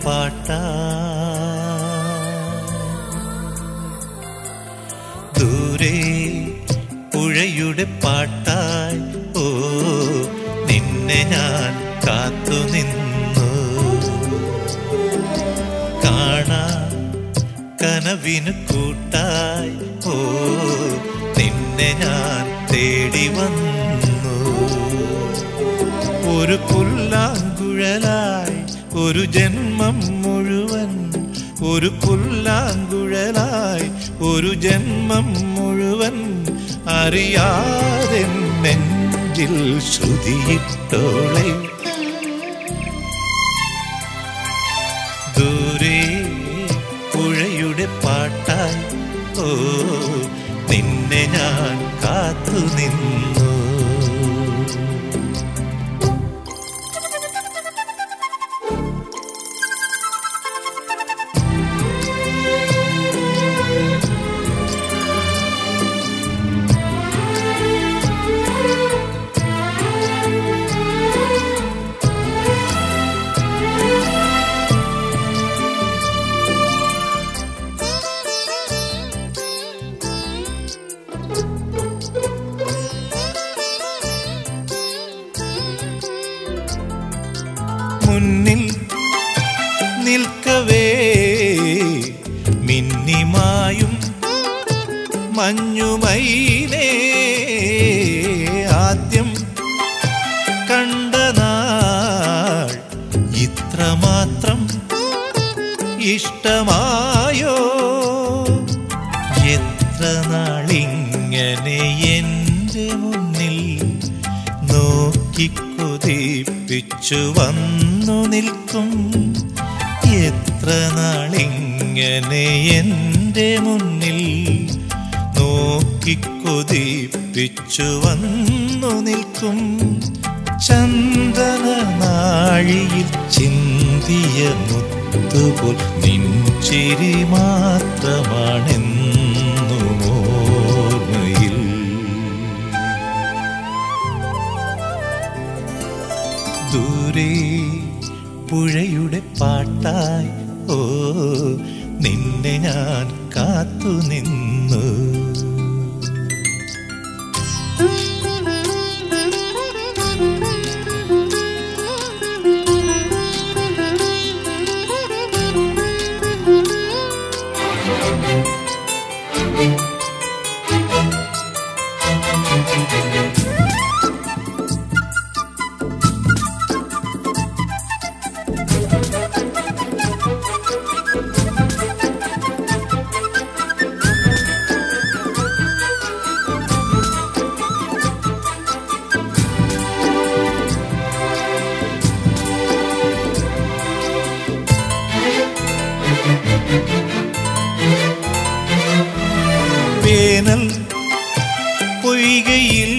പാട്ടാ ദൂരെ പുഴയുടെ പാട്ടായി ഓ നിന്നെ ഞാൻ കാത്തു നിന്നു കാണാ കനവിന് കൂട്ടായി ഓ നിന്നെ ഞാൻ തേടി വന്നു ഒരു പുല്ലാങ്കുഴലായി ഒരു ജന്മം മുഴുവൻ ഒരു പുല്ലാങ്കുഴലായി ഒരു ജന്മം മുഴുവൻ അറിയാതെ നെഞ്ചിൽ ശ്രുതിയിട്ടോളെ ദൂരെ പുഴയുടെ പാട്ടായി ഓ നിന്നെ ഞാൻ കാത്തു നിന്നു മുന്നിൽ നിൽക്കവേ മിന്നിമായും മഞ്ഞുമൈനേ ആദ്യം കണ്ട നാൾ ഇത്രമാത്രം ഇഷ്ടമായോ എത്ര നാളിങ്ങനെ എൻ്റെ മുന്നിൽ നോക്കിക്കൊതിപ്പിച്ചു വന്നു നിൽക്കും എത്ര നാളിങ്ങനെ എൻ്റെ മുന്നിൽ നോക്കിക്കൊതിപ്പിച്ചു വന്നു നിൽക്കും ചന്ദന നാഴിയിൽ ചിന്തിയ മുത്തുപോൽ നിൻചിരി മാത്രമാണെന്നും ഓർമ്മയിൽ ദൂരെ പുഴയുടെ പാട്ടായി ഓ നിന്നെ ഞാൻ കാത്തു നിന്നു വേനൽ പൊയ്കയിൽ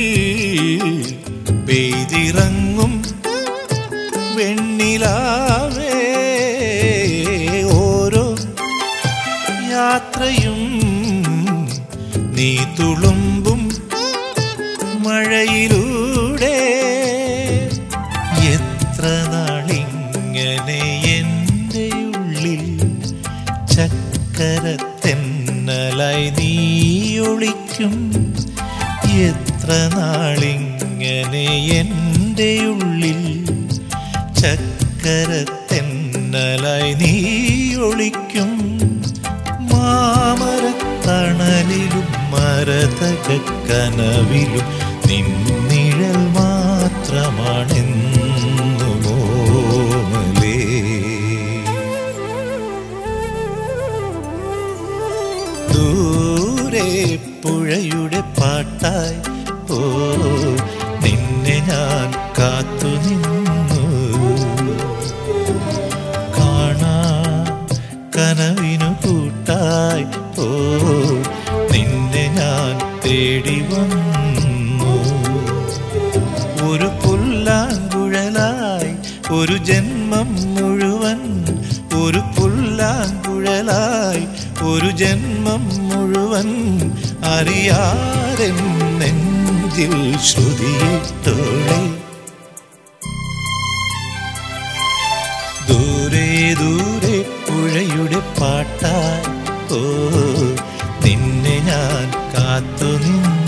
പെയ്തിറങ്ങും വെണ്ണിലാവേ ഓരോ യാത്രയും നീ തുളുമ്പും മഴയിലൂടെ എത്ര നാളിങ്ങനെ എൻ്റെ ഉള്ളിൽ ചക്കരത്തെന്നലായി നീ ഒളിക്കും എത്ര നാളിങ്ങനെ എൻ്റെ ഉള്ളിൽ ചക്കരത്തെന്നലായി നീ ഒളിക്കും മാമരത്തണലിലും മരതക കനവിലും നിന്നിഴൽ മാത്രമാണെന്നും ഓമലേ ദൂരെ പുഴയുടെ പാട്ടായി ഓ നിന്നെ ഞാൻ കാത്തു നിന്നു കാണാ കനവിനു കൂട്ടായി ഓ നിന്നെ ഞാൻ തേടി വന്നു ഒരു പുല്ലാങ്കുഴലായി ഒരു ജന്മം മുഴുവൻ ഒരു പുല്ലാങ്കുഴലായി ഒരു ജന്മം മുഴുവൻ അറിയാതെ നെഞ്ചിൽ ശ്രുതിയിട്ടോളെ ദൂരെ ദൂരെ പാട്ടായി ഓ നിന്നെ ഞാൻ കാത്തു നിന്നു